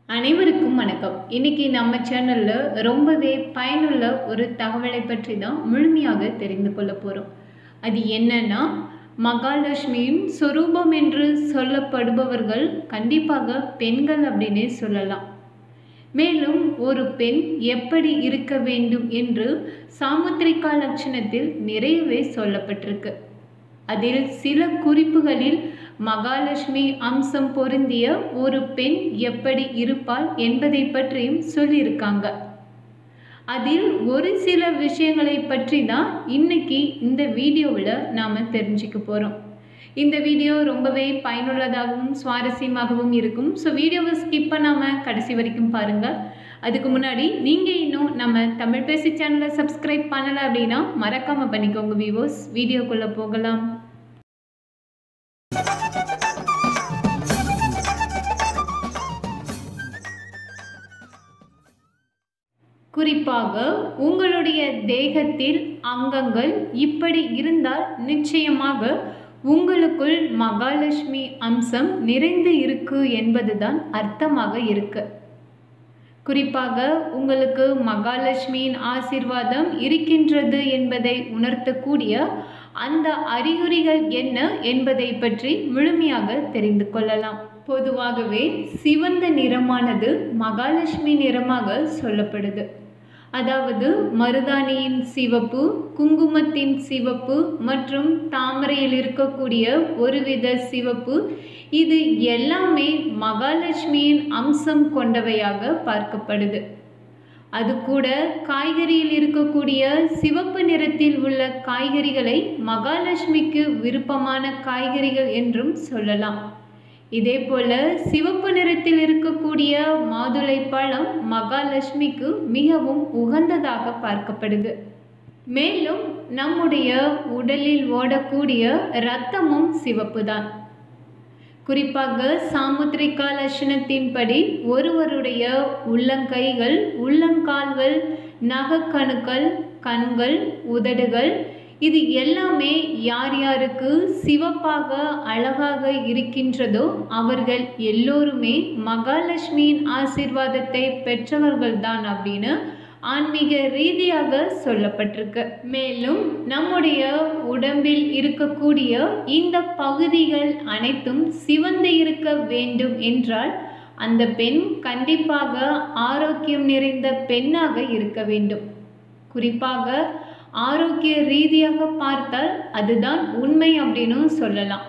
அனைவருக்கும் வணக்கம் இன்னைக்கு நம்ம சேனல்ல ரொம்பவே பயனுள்ள ஒரு தகவலை பற்றி தான் முழுமையாக தெரிந்து கொள்ள போறோம் அது என்னன்னா மகாலட்சுமியின் சொரூபம் என்று சொல்லப்படுபவர்கள் கண்டிப்பாக பெண்கள் அப்படின்னே சொல்லலாம் மேலும் ஒரு பெண் எப்படி இருக்க வேண்டும் என்று சாமுத்திரிகா லட்சணத்தில் நிறையவே சொல்லப்பட்டிருக்கு அதில் சில குறிப்புகளில் மகாலட்சுமி அம்சம் பொருந்திய ஒரு பெண் எப்படி இருப்பாள் என்பதை பற்றியும் சொல்லியிருக்காங்க அதில் ஒரு சில விஷயங்களை பற்றி தான் இன்னைக்கு இந்த வீடியோவில் நாம் தெரிஞ்சுக்க போகிறோம் இந்த வீடியோ ரொம்பவே பயனுள்ளதாகவும் சுவாரஸ்யமாகவும் இருக்கும் ஸோ வீடியோவை ஸ்கிப் பண்ணாமல் கடைசி வரைக்கும் பாருங்கள் அதுக்கு முன்னாடி நீங்கள் இன்னும் நம்ம தமிழ் பேசி சேனலை சப்ஸ்கிரைப் பண்ணலை அப்படின்னா மறக்காமல் பண்ணிக்கோங்க விவோஸ் வீடியோக்குள்ளே போகலாம் குறிப்பாக உங்களுடைய தேகத்தில் அங்கங்கள் இப்படி இருந்தால் நிச்சயமாக உங்களுக்குள் மகாலட்சுமி அம்சம் நிறைந்து இருக்கு என்பதுதான் அர்த்தமாக இருக்கு குறிப்பாக உங்களுக்கு மகாலட்சுமியின் ஆசிர்வாதம் இருக்கின்றது என்பதை உணர்த்தக்கூடிய அந்த அறிகுறிகள் என்ன என்பதை பற்றி முழுமையாக தெரிந்து கொள்ளலாம் பொதுவாகவே சிவந்த நிறமானது மகாலட்சுமி நிறமாக சொல்லப்படுது அதாவது மருதாணியின் சிவப்பு குங்குமத்தின் சிவப்பு மற்றும் தாமரையில் இருக்கக்கூடிய ஒருவித சிவப்பு இது எல்லாமே மகாலட்சுமியின் அம்சம் கொண்டவையாக பார்க்கப்படுது அது கூட காய்கறியில் இருக்கக்கூடிய சிவப்பு நிறத்தில் உள்ள காய்கறிகளை மகாலட்சுமிக்கு விருப்பமான காய்கறிகள் என்றும் சொல்லலாம் இதே போல சிவப்பு நிறத்தில் இருக்கக்கூடிய மாதுளை பழம் மகாலட்சுமிக்கு மிகவும் உகந்ததாக பார்க்கப்படுது மேலும் நம்முடைய உடலில் ஓடக்கூடிய இரத்தமும் சிவப்பு தான் குறிப்பாக சாமுத்திரிகா லட்சணத்தின்படி ஒருவருடைய உள்ளங்கைகள் உள்ளங்கால்கள் நகக்கணுக்கள் கண்கள் உதடுகள் இது எல்லாமே யார் யாருக்கு சிவப்பாக அழகாக இருக்கின்றதோ அவர்கள் எல்லோருமே மகாலட்சுமியின் ஆசிர்வாதத்தை பெற்றவர்கள்தான் அப்படின்னு ஆன்மீக ரீதியாக சொல்லப்பட்டிருக்கு மேலும் நம்முடைய உடம்பில் இருக்கக்கூடிய இந்த பகுதிகள் அனைத்தும் சிவந்து இருக்க வேண்டும் என்றால் அந்த பெண் கண்டிப்பாக ஆரோக்கியம் நிறைந்த பெண்ணாக இருக்க வேண்டும் குறிப்பாக ஆரோக்கிய ரீதியாக பார்த்தால் அதுதான் உண்மை அப்படின்னு சொல்லலாம்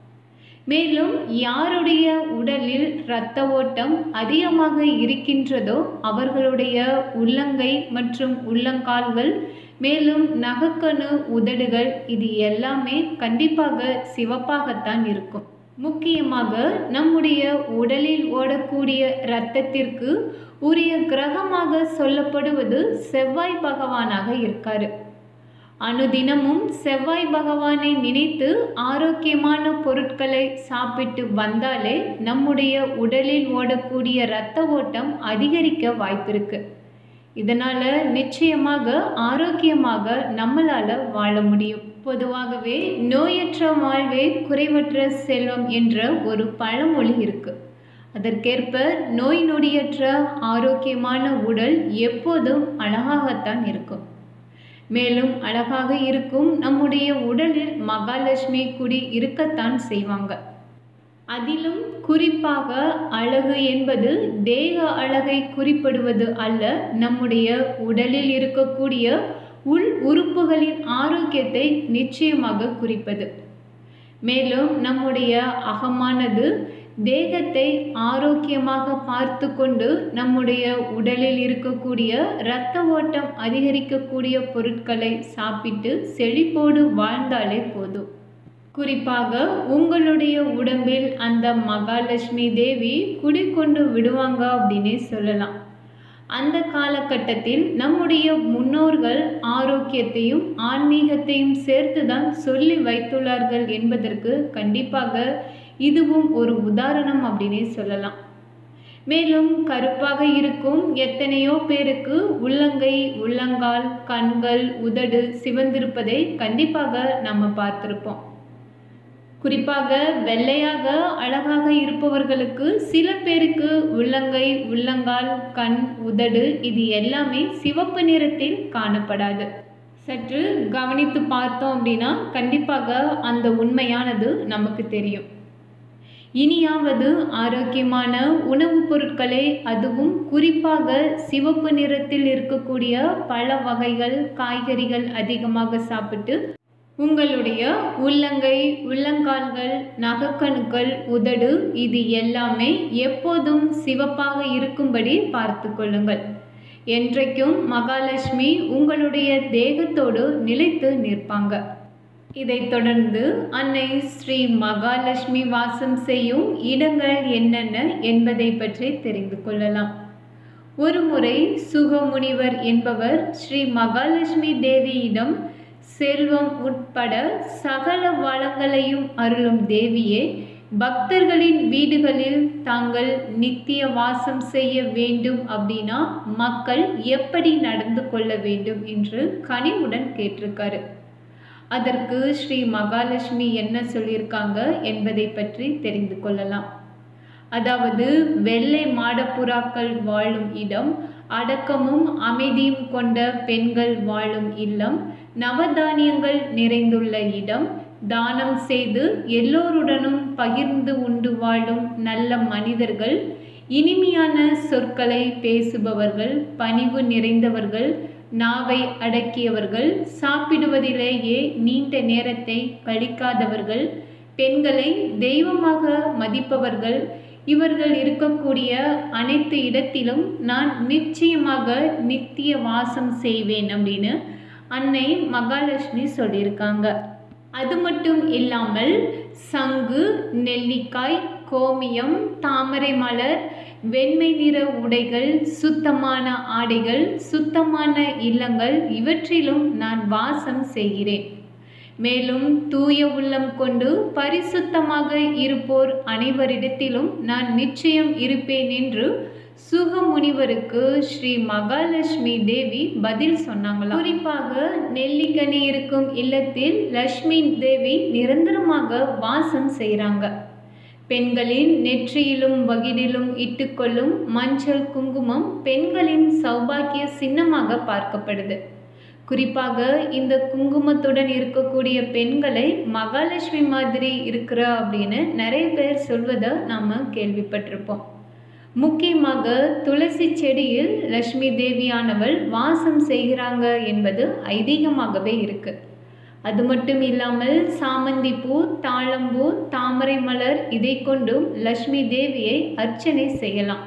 மேலும் யாருடைய உடலில் இரத்த ஓட்டம் அதிகமாக இருக்கின்றதோ அவர்களுடைய உள்ளங்கை மற்றும் உள்ளங்கால்கள் மேலும் நகக்கணு உதடுகள் இது எல்லாமே கண்டிப்பாக சிவப்பாகத்தான் இருக்கும் முக்கியமாக நம்முடைய உடலில் ஓடக்கூடிய இரத்தத்திற்கு உரிய கிரகமாக சொல்லப்படுவது செவ்வாய் பகவானாக இருக்காரு அனுதினமும் செவ்வாய் பகவானை நினைத்து ஆரோக்கியமான பொருட்களை சாப்பிட்டு வந்தாலே நம்முடைய உடலில் ஓடக்கூடிய இரத்த ஓட்டம் அதிகரிக்க வாய்ப்பிருக்கு இதனால் நிச்சயமாக ஆரோக்கியமாக நம்மளால் வாழ முடியும் பொதுவாகவே நோயற்ற வாழ்வே குறைவற்ற செல்வம் என்ற ஒரு பழமொழி இருக்கு அதற்கேற்ப நோய் நொடியற்ற ஆரோக்கியமான உடல் எப்போதும் அழகாகத்தான் இருக்கும் மேலும் அழகாக இருக்கும் நம்முடைய உடலில் மகாலட்சுமி குடி இருக்கத்தான் செய்வாங்க அதிலும் குறிப்பாக அழகு என்பது தேக அழகை குறிப்பிடுவது அல்ல நம்முடைய உடலில் இருக்கக்கூடிய உள் உறுப்புகளின் ஆரோக்கியத்தை நிச்சயமாக குறிப்பது மேலும் நம்முடைய அகமானது தேகத்தை ஆரோக்கியமாக பார்த்து கொண்டு நம்முடைய உடலில் இருக்கக்கூடிய இரத்த ஓட்டம் அதிகரிக்கக்கூடிய பொருட்களை சாப்பிட்டு செழிப்போடு வாழ்ந்தாலே போதும் குறிப்பாக உங்களுடைய உடம்பில் அந்த மகாலட்சுமி தேவி குடிக்கொண்டு விடுவாங்க அப்படின்னே சொல்லலாம் அந்த காலகட்டத்தில் நம்முடைய முன்னோர்கள் ஆரோக்கியத்தையும் ஆன்மீகத்தையும் சேர்த்து தான் சொல்லி வைத்துள்ளார்கள் என்பதற்கு கண்டிப்பாக இதுவும் ஒரு உதாரணம் அப்படின்னே சொல்லலாம் மேலும் கருப்பாக இருக்கும் எத்தனையோ பேருக்கு உள்ளங்கை உள்ளங்கால் கண்கள் உதடு சிவந்திருப்பதை கண்டிப்பாக நம்ம பார்த்துருப்போம் குறிப்பாக வெள்ளையாக அழகாக இருப்பவர்களுக்கு சில பேருக்கு உள்ளங்கை உள்ளங்கால் கண் உதடு இது எல்லாமே சிவப்பு நிறத்தில் காணப்படாது சற்று கவனித்து பார்த்தோம் அப்படின்னா கண்டிப்பாக அந்த உண்மையானது நமக்கு தெரியும் இனியாவது ஆரோக்கியமான உணவுப் பொருட்களை அதுவும் குறிப்பாக சிவப்பு நிறத்தில் இருக்கக்கூடிய பழ வகைகள் காய்கறிகள் அதிகமாக சாப்பிட்டு உங்களுடைய உள்ளங்கை உள்ளங்கால்கள் நகக்கணுக்கள் உதடு இது எல்லாமே எப்போதும் சிவப்பாக இருக்கும்படி பார்த்து கொள்ளுங்கள் என்றைக்கும் மகாலட்சுமி உங்களுடைய தேகத்தோடு நிலைத்து நிற்பாங்க இதைத் தொடர்ந்து அன்னை ஸ்ரீ மகாலட்சுமி வாசம் செய்யும் இடங்கள் என்னென்ன என்பதை பற்றி தெரிந்து கொள்ளலாம் ஒருமுறை சுகமுனிவர் என்பவர் ஸ்ரீ மகாலட்சுமி தேவியிடம் செல்வம் உட்பட சகல வளங்களையும் அருளும் தேவியே பக்தர்களின் வீடுகளில் தாங்கள் நித்திய வாசம் செய்ய வேண்டும் அப்படின்னா மக்கள் எப்படி நடந்து கொள்ள வேண்டும் என்று கனிவுடன் கேட்டிருக்காரு அதற்கு ஸ்ரீ மகாலட்சுமி என்ன சொல்லியிருக்காங்க என்பதை பற்றி தெரிந்து கொள்ளலாம் அதாவது வெள்ளை மாடப்புறாக்கள் வாழும் இடம் அடக்கமும் அமைதியும் கொண்ட பெண்கள் வாழும் இல்லம் நவதானியங்கள் நிறைந்துள்ள இடம் தானம் செய்து எல்லோருடனும் பகிர்ந்து உண்டு வாழும் நல்ல மனிதர்கள் இனிமையான சொற்களை பேசுபவர்கள் பணிவு நிறைந்தவர்கள் நாவை அடக்கியவர்கள் சாப்பிடுவதிலேயே நீண்ட நேரத்தை கழிக்காதவர்கள் பெண்களை தெய்வமாக மதிப்பவர்கள் இவர்கள் இருக்கக்கூடிய அனைத்து இடத்திலும் நான் நிச்சயமாக நித்திய வாசம் செய்வேன் அப்படின்னு அன்னை மகாலட்சுமி சொல்லியிருக்காங்க அது மட்டும் இல்லாமல் சங்கு நெல்லிக்காய் கோமியம் தாமரை மலர் வெண்மை நிற உடைகள் சுத்தமான ஆடைகள் சுத்தமான இல்லங்கள் இவற்றிலும் நான் வாசம் செய்கிறேன் மேலும் தூய உள்ளம் கொண்டு பரிசுத்தமாக இருப்போர் அனைவரிடத்திலும் நான் நிச்சயம் இருப்பேன் என்று சுகமுனிவருக்கு ஸ்ரீ மகாலட்சுமி தேவி பதில் சொன்னாங்களாம் குறிப்பாக நெல்லிக்கனி இருக்கும் இல்லத்தில் லக்ஷ்மி தேவி நிரந்தரமாக வாசம் செய்கிறாங்க பெண்களின் நெற்றியிலும் வகிடிலும் இட்டுக்கொள்ளும் மஞ்சள் குங்குமம் பெண்களின் சௌபாக்கிய சின்னமாக பார்க்கப்படுது குறிப்பாக இந்த குங்குமத்துடன் இருக்கக்கூடிய பெண்களை மகாலட்சுமி மாதிரி இருக்கிறா அப்படின்னு நிறைய பேர் சொல்வதை நாம் கேள்விப்பட்டிருப்போம் முக்கியமாக துளசி செடியில் லக்ஷ்மி தேவியானவள் வாசம் செய்கிறாங்க என்பது ஐதீகமாகவே இருக்கு அது மட்டும் இல்லாமல் சாமந்தி பூ தாழம்பூ தாமரை மலர் இதை கொண்டும் லக்ஷ்மி தேவியை அர்ச்சனை செய்யலாம்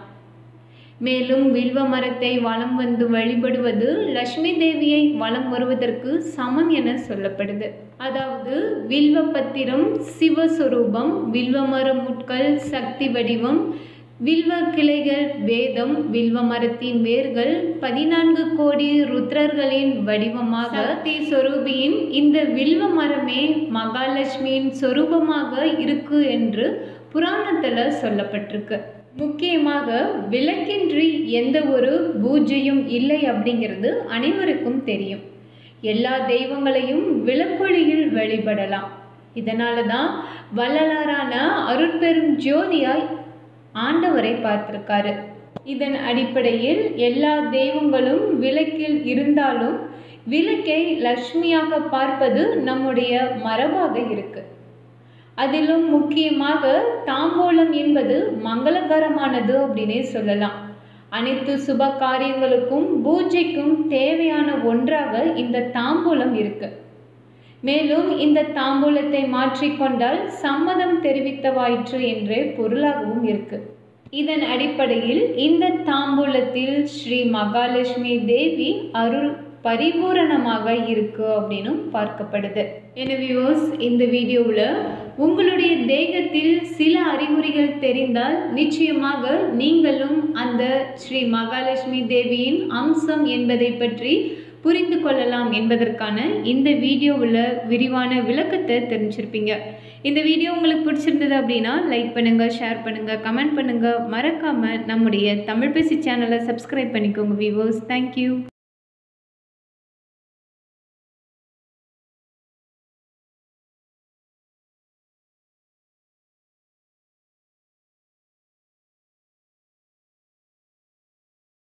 மேலும் வில்வ மரத்தை வலம் வந்து வழிபடுவது லக்ஷ்மி தேவியை வலம் வருவதற்கு சமம் என சொல்லப்படுது அதாவது வில்வ பத்திரம் சிவஸ்வரூபம் வில்வ மர முட்கள் சக்தி வடிவம் வில்வ கிளைகள் வேதம் வில்வ மரத்தின் வேர்கள் பதினான்கு கோடி ருத்ரர்களின் வடிவமாக சக்தி சொரூபியின் இந்த வில்வ மரமே மகாலட்சுமியின் சொரூபமாக இருக்கு என்று புராணத்தில் சொல்லப்பட்டிருக்கு முக்கியமாக விளக்கின்றி எந்த ஒரு பூஜையும் இல்லை அப்படிங்கிறது அனைவருக்கும் தெரியும் எல்லா தெய்வங்களையும் விளக்கொளியில் வழிபடலாம் இதனால தான் வள்ளலாரான அருட்பெரும் ஜோதியாய் ஆண்டவரை பார்த்திருக்காரு இதன் அடிப்படையில் எல்லா தெய்வங்களும் விளக்கில் இருந்தாலும் விளக்கை லக்ஷ்மியாக பார்ப்பது நம்முடைய மரபாக இருக்கு அதிலும் முக்கியமாக தாம்பூலம் என்பது மங்களகரமானது அப்படின்னே சொல்லலாம் அனைத்து சுப காரியங்களுக்கும் பூஜைக்கும் தேவையான ஒன்றாக இந்த தாம்பூலம் இருக்கு மேலும் இந்த தாம்பூலத்தை மாற்றிக்கொண்டால் சம்மதம் தெரிவித்தவாயிற்று என்றே பொருளாகவும் இருக்கு இதன் அடிப்படையில் இந்த தாம்பூலத்தில் ஸ்ரீ மகாலட்சுமி தேவி அருள் பரிபூரணமாக இருக்கு அப்படின்னும் பார்க்கப்படுது எனவே இந்த வீடியோவில் உங்களுடைய தேகத்தில் சில அறிகுறிகள் தெரிந்தால் நிச்சயமாக நீங்களும் அந்த ஸ்ரீ மகாலட்சுமி தேவியின் அம்சம் என்பதை பற்றி புரிந்து கொள்ளலாம் என்பதற்கான இந்த வீடியோவில் விரிவான விளக்கத்தை தெரிஞ்சிருப்பீங்க இந்த வீடியோ உங்களுக்கு பிடிச்சிருந்தது அப்படின்னா லைக் பண்ணுங்கள் ஷேர் பண்ணுங்கள் கமெண்ட் பண்ணுங்கள் மறக்காமல் நம்முடைய தமிழ் பேசி சேனலை சப்ஸ்கிரைப் பண்ணிக்கோங்க வியூவர்ஸ் தேங்க்யூ